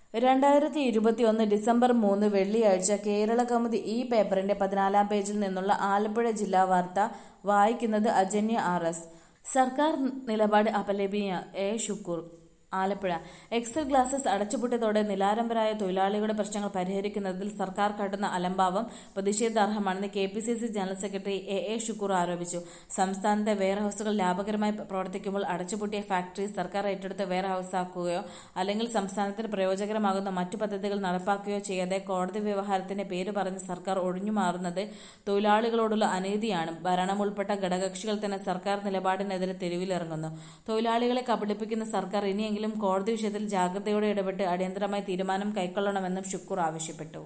രണ്ടായിരത്തി ഇരുപത്തിയൊന്ന് ഡിസംബർ മൂന്ന് വെള്ളിയാഴ്ച കേരള കൗമുദി ഈ പേപ്പറിന്റെ പതിനാലാം പേജിൽ നിന്നുള്ള ആലപ്പുഴ ജില്ലാ വാർത്ത വായിക്കുന്നത് അജന്യ ആർ എസ് സർക്കാർ നിലപാട് അപലപനീയ A Shukkoor Alappuzha Excel Glasses അടച്ചുപൂട്ടിയതോടെ നിലാരംബരായ തൊഴിലാളികളുടെ പ്രശ്നങ്ങൾ പരിഹരിക്കുന്നതിൽ സർക്കാർ കാട്ടുന്ന അലംഭാവം പ്രതിഷേധാർഹമാണെന്ന് K P C C general secretary A A Shukkoor ആരോപിച്ചു സംസ്ഥാനത്തെ വെയർഹൌസുകൾ ലാഭകരമായി പ്രവർത്തിക്കുമ്പോൾ അടച്ചുപൂട്ടിയ ഫാക്ടറി സർക്കാർ ഏറ്റെടുത്ത് വെയർഹൌസാക്കുകയോ അല്ലെങ്കിൽ സംസ്ഥാനത്തിന് പ്രയോജനകരമാകുന്ന മറ്റു പദ്ധതികൾ നടപ്പാക്കുകയോ ചെയ്യാതെ കോടതി വ്യവഹാരത്തിന്റെ പേര് പറഞ്ഞ് സർക്കാർ ഒഴിഞ്ഞുമാറുന്നത് തൊഴിലാളികളോടുള്ള അനീതിയാണ് ഭരണം ഉൾപ്പെട്ട ഘടകകക്ഷികൾ തന്നെ സർക്കാർ നിലപാടിനെതിരെ തെരുവിലിറങ്ങുന്നു തൊഴിലാളികളെ കബളിപ്പിക്കുന്ന സർക്കാർ ഇനിയെങ്കിലും കോടതി വിഷയത്തിൽ ജാഗ്രതയോടെ ഇടപെട്ട് അടിയന്തരമായി തീരുമാനം കൈക്കൊള്ളണമെന്നും ഷുക്കൂർ ആവശ്യപ്പെട്ടു